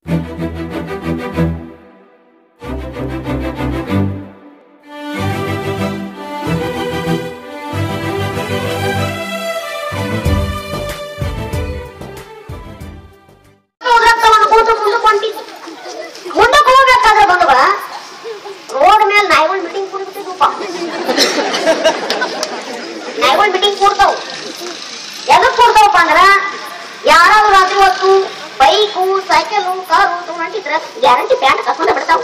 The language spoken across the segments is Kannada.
ಹೋಗ್ರತ್ತವನ್ನ ಕೂತು ಮುಂದಕ್ಕೆ ಹೊಂಟಿದ್ವಿ ಮುಂದಕ್ಕೆ ಹೋಗ್ಬೇಕಾದ್ರೆ ಬಂದವ ರೋಡ್ ಮೇಲೆ ನಾಯಿಗಳು ಮೀಟಿಂಗ್ ಕೂಡ್ಬಿಟ್ಟಿದ್ವಪ್ಪ ನಾಯಿಗಳು ಮೀಟಿಂಗ್ ಕೂಡ್ತಾವ್ ಎದಕ್ ಕೂಡ್ತಾವಪ್ಪ ಅಂದ್ರ ಯಾರಾದ್ರೂ ರಾತ್ರಿ ಹೊತ್ತು ಬೈಕು ಸೈಕಲು ಕಾರು ತಗೊಂಡಿದ್ರ ಗ್ಯಾರಂಟಿ ಪ್ಯಾಂಟ್ ಕಸ್ಕೊಂಡ ಬಿಡ್ತಾವ್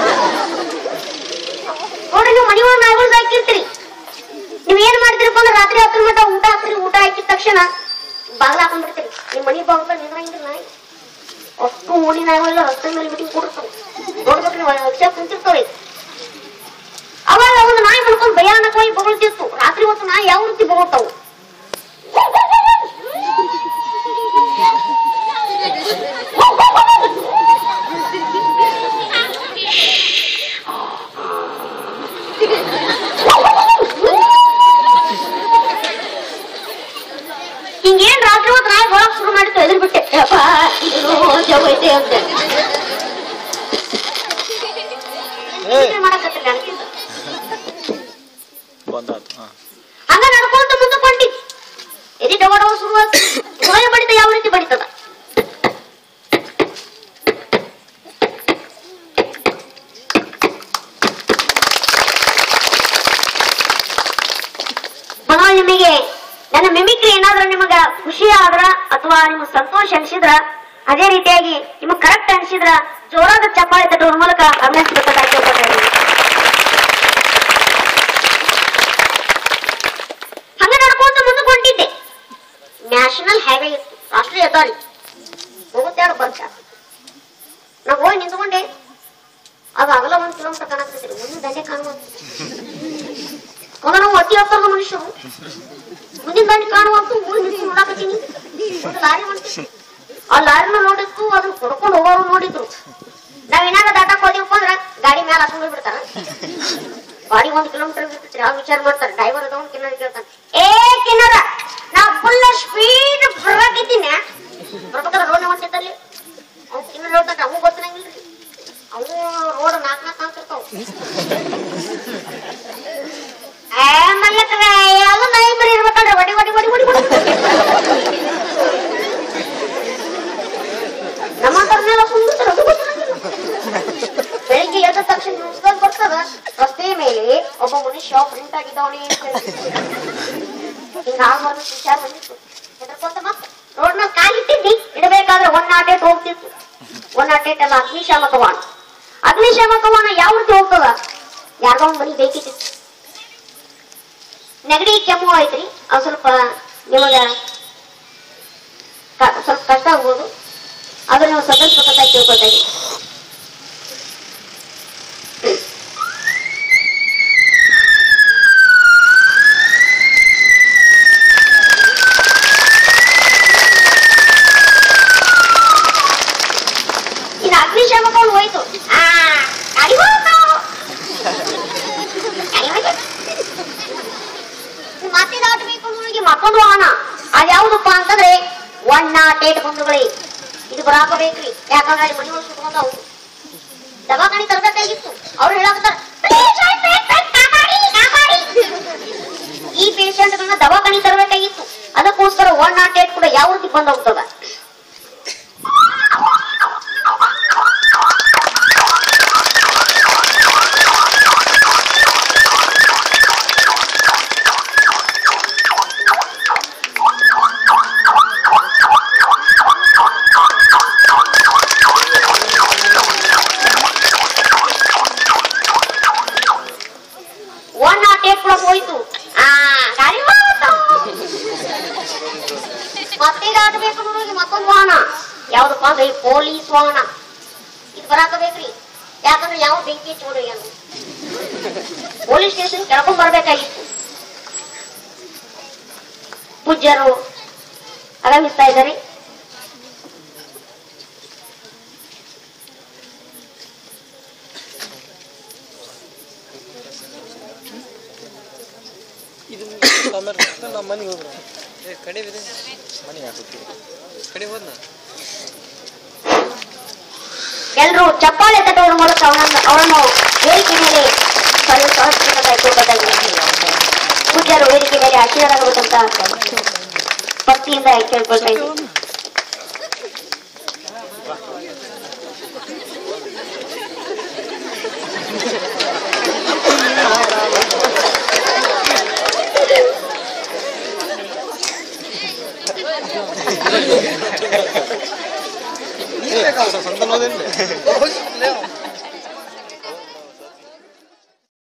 ನೋಡ್ರಿ ನೀವು ಮನಿ ಒಳಗ್ ನಾಯಿಗಳು ಸಾಕಿರ್ತೀರಿ ನೀವ್ ಏನ್ ಮಾಡ್ತೀರಪ್ಪ ಅಂದ್ರೆ ರಾತ್ರಿ ಹತ್ತರ ಮಟ್ಟ ಊಟ ಹಾಕ್ತೀರಿ ಊಟ ಹಾಕಿದ ತಕ್ಷಣ ಬಾಗ್ಲ ಹಾಕೊಂಡ್ಬಿಡ್ತೀರಿ ನಿಮ್ ಮನಿ ಬಾಗ್ಲ ನಿಂದ್ರಂಗಿಲ್ಲ ನಾಯಿ ಅಷ್ಟು ಓಣಿ ನಾಯಿಗಳೆಲ್ಲ ರಸ್ತೆ ಮೇಲೆ ಬಿಟ್ಟು ಕೊಡ್ತಾವೆ ನೋಡ್ಬೇಕು ನೀವು ಅಕ್ಷ ಕುಂತಿರ್ತವೆ ಅವಾಗ ಒಂದು ನಾಯಿ ಬಡ್ಕೊಂಡು ಭಯಾನಕವಾಗಿ ಬಗಳ್ತಿತ್ತು ರಾತ್ರಿ ಹೊತ್ತು ನಾಯಿ ಯಾವ ರೀತಿ ಬಗಳ್ತಾವು ಹಿಂಗೇನ್ ರಾತ್ರಿ ಹೊತ್ತು ನಾಯಿ ಬರೋಕ್ ಶುರು ಮಾಡಿತ್ತು ಎದುರು ಬಿಟ್ಟೆ ಯಪ್ಪ, ಇದು ಜವ ಐತೆ ಅಂತ ಏನ್ ಮಾಡಕತ್ತಿಲ್ಲ ಅನ್ಕಿಂತ. ಬಂದಾತು ಹಾ ಹಂಗ ನಡ್ಕೊಂತ ಮುಂದಕ್ಕೆ ಹೊಂಟಿದ್ವಿ ಎದಿ ಡಗಡವ ಶುರುವಾತ ಹೊಯ ಬಡಿತ ಯಾವ ರೀತಿ ಬಡಿತದ ಮನೋ ನಿಮಗೆ ನನ್ನ ಮಿಮಿಕ್ರಿ ಏನಾದ್ರೂ ನಿಮಗ ಖುಷಿ ಆದ್ರ ಅಥವಾ ನಿಮ್ಗೆ ಸಂತೋಷ ಅನ್ಸಿದ್ರ ಅದೇ ರೀತಿಯಾಗಿ ನಿಮಗ್ ಕರೆಕ್ಟ್ ಅನ್ಸಿದ್ರ ಜೋರಾದ ಚಪ್ಪಾಳೆ ತಟ್ಟುವ ಮೂಲಕ ಅಭಿನಯಿಸಬೇಕಾಗಿ ಕೇಳ್ಕೊತಾ ಹಂಗ ನಡ್ಕೊಂತ ಮುಂದಕ್ಕೆ ಹೊಂಟಿದ್ದೆ ನ್ಯಾಷನಲ್ ಹೈವೇ ಇತ್ತು ರಾಷ್ಟ್ರೀಯ ಹೆದ್ದಾರಿ ಹೋಗುತ್ತಾడు ಬರ್ತ ನಾ ಹೋಗಿ ನಿಂತ್ಕೊಂಡೆ ಅದು ಅಗಲ ಒಂದ್ ಕಿಲೋಮೀಟರ್ ಕಾಣಕ್ತಿದ್ರಿ ಮುಂದೆ ದಂಡೆ ಕಾಣುವ ಅಂದ್ರೆ ನಾವು ಅತಿ ಹತ್ತಾರ ಮನುಷ್ಯರು ಮುಂದಿನ ದಂಡೆ ಕಾಣುವಂತೂ ಹೋಗಿ ನಿಂತು ನೋಡಾಕತ್ತೀನಿ ಒಂದು ಲಾರಿ ಹೊಂಟಿತ್ತು ಆ ಲಾರಿನ ನೋಡಿತ್ತು ಅದನ್ನ ಕೊಡ್ಕೊಂಡು ಹೋಗೋರು ನೋಡಿದ್ರು ನಾವ್ ಏನಾರ ದಾಟಕ್ ಹೋದಿವಪ್ಪ ಅಂದ್ರ ಗಾಡಿ ಮೇಲೆ ಹಾಸ್ಕೊಂಡು ಬಿಡ್ತಾರ ಗಾಡಿ ಒಂದ್ ಕಿಲೋಮೀಟರ್ ಇರ್ತೈತ್ರಿ ಆ ವಿಚಾರ ಮಾಡ್ತಾರೆ ಡ್ರೈವರ್ ಅದವನ್ ಕಿನ್ನರ್ ಕೇಳ್ತಾನೆ ಏ ಕಿನ್ನರ ನಾ ಫುಲ್ ಸ್ಪೀಡ್ ಬರಾಕಿದ್ದೀನಿ ಬರ್ಬೇಕಾದ್ರೆ ರೋಡ್ ಹೊಂಟಿದ್ದಲ್ಲಿ ಅವ್ನು ಕಿನ್ನರ್ ಹೇಳ್ತಾನೆ ಅವು ಗೊತ್ತಿರಂಗಿಲ್ರಿ ಅವು ರೋಡ್ ನಾಲ್ಕು ನಾಲ್ಕು ಅಂತಿರ್ತಾವ ಏ ಮಲ್ಲಕ್ರ ಯಾವ ನಾಯಿ ಬರೀ ಇರ್ಬೇಕಲ್ರಿ ವಡಿ ವಡಿ ವಡಿ ವಡಿ ವಡಿ ನಮ್ಮ ಮೇಲೆ ಕುಂದಿರ್ತಾರೆ ಅದು ಗೊತ್ತಿರಂಗಿಲ್ಲ ಬೆಳಿಗ್ಗೆ ಎದ್ದ ತಕ್ಷಣ ನ್ಯೂಸ್ದಾಗ ಬರ್ತದ ರಸ್ತೆಯ ಮೇಲೆ ಒಬ್ಬ ಮನುಷ್ಯ ಪ್ರಿಂಟ್ ಆಗಿದ್ದವನೇ ಹಿಂಗ ಆಗ್ಬಾರ್ದು ವಿಚಾರ ಬಂದಿತ್ತು ಹೆದರ್ಕೊಂತ ಮತ್ತ ರೋಡ್ ಮೇಲೆ ಕಾಲಿಟ್ಟಿದ್ದಿ ಇಡಬೇಕಾದ್ರೆ ಒನ್ ನಾಟ್ ಏಟ್ ಹೋಗ್ತಿತ್ತು ಒನ್ ನಾಟ್ ಏಟ್ ಅಲ್ಲ ಅಗ್ನಿಶಾಮಕ ವಾಹನ ಅಗ್ನಿಶಾಮಕ ವಾಹನ ಯಾವ ರೀತಿ ಹೋಗ್ತದ ಯಾರ್ದೋ ಒಂದ್ ಮನಿ ಬೇಕಿತ್ತು ನೆಗಡಿ ಕೆಮ್ಮು ಐತ್ರಿ ಅದ್ ಸ್ವಲ್ಪ ನಿಮಗ ಕ- ಸ್ವಲ್ಪ ಕಷ್ಟ ಆಗ್ಬೋದು ಆದ್ರೆ ನೀವು ಸದಸ್ಯಬೇಕಂತ ತಿಳ್ಕೊತಾ ಇದ್ದೀವಿ ಇನ್ನು ಅಗ್ನಿಶಾಮಕವನ್ನು ಹೋಯ್ತು ಆ ಗಾಡಿ ಹೋಗ್ತು. ಗಾಡಿ ಹೋಯ್ತು. ಇನ್ನು ಮತ್ತೆ ದಾಟಬೇಕು ಅನ್ನೋರಿಗೆ ಮತ್ತೊಂದು ವಾಹನ ಅದ್ಯಾವುದಪ್ಪ ಅಂತಂದ್ರೆ ಒನ್ ನಾಟ್ ಏಟ್ ಬಂಧುಗಳೇ ಇದು ಬರಾಕಬೇಕ್ರಿ ಯಾಕಂದ್ರೆ ಅಲ್ಲಿ ಮನೆ ಒಳಗೆ ಸುಟ್ಕೊಂಡವು ದವಾಖಾನೆ ತರಬೇಕಾಗಿತ್ತು ಅವ್ರು ಹೇಳಾಕತ್ತಾರ "Patient, patient, ಕಾಪಾಡಿ, ಕಾಪಾಡಿ." ಈ ಪೇಷಂಟ್ಗಳನ್ನ ದವಾಖಾನೆ ತರಬೇಕಾಗಿತ್ತು ಅದಕ್ಕೋಸ್ಕರ ಒನ್ ನಾಟ್ ಏಟ್ ಕೂಡ ಯಾವ ರೀತಿ ಬಂದ್ ಹೋಗ್ತದ ಒನ್ ನಾಟ್ ಏಟ್ ಕೂಡ ಹೋಯ್ತು ಆ ಗಾಡಿ ಹೋಯ್ತು. ಮತ್ತೆ ದಾಟಬೇಕು ನೋಡೋಗಿ ಮತ್ತೊಂದು ವಾಹನ ಯಾವ್ದಪ್ಪ ಅಂದ್ರೆ ಈ ಪೊಲೀಸ್ ವಾಹನ ಇದು ಬರಾಕಬೇಕ್ರಿ ಯಾಕಂದ್ರೆ ಯಾವ ಬೆಂಕಿ ಚೋಡು ಏನು ಪೊಲೀಸ್ ಸ್ಟೇಷನ್ ಕೆಳ್ಕೊಂಡ್ ಬರ್ಬೇಕಾಗಿತ್ತು ಪೂಜ್ಯರು ಆಗಮಿಸ್ತಾ ಇದ್ದಾರೆ ಇದು ಆಮೇಲೆ ನಮ್ಮ ಮನೆಗೆ ಹೋಗ್ರ ಏ ಕಡೆ ಇದೆ ಮನೆಗೆ ಹಾಕುತ್ತೀವಿ ಕಡೆ ಹೋದ್ನ ಎಲ್ಲರೂ ಚಪ್ಪಾಳೆ ತಟ್ಟುವ ಮೂಲಕ ಅವನನ್ನು ಅವರನ್ನು ವೇದಿಕೆ ಮೇಲೆ ಕರೆದು ಸಹಸ್ರದಿಂದ ಕೇಳ್ಕೊಳ್ತಾ ಪೂಜ್ಯರು ವೇದಿಕೆ ಮೇಲೆ ಆಶೀರ್ವಾದವಾಗುತ್ತಂತ ಭಕ್ತಿಯಿಂದ ಕೇಳ್ಕೊಳ್ತಾ ಇದ್ದೀನಿ ಸಂತ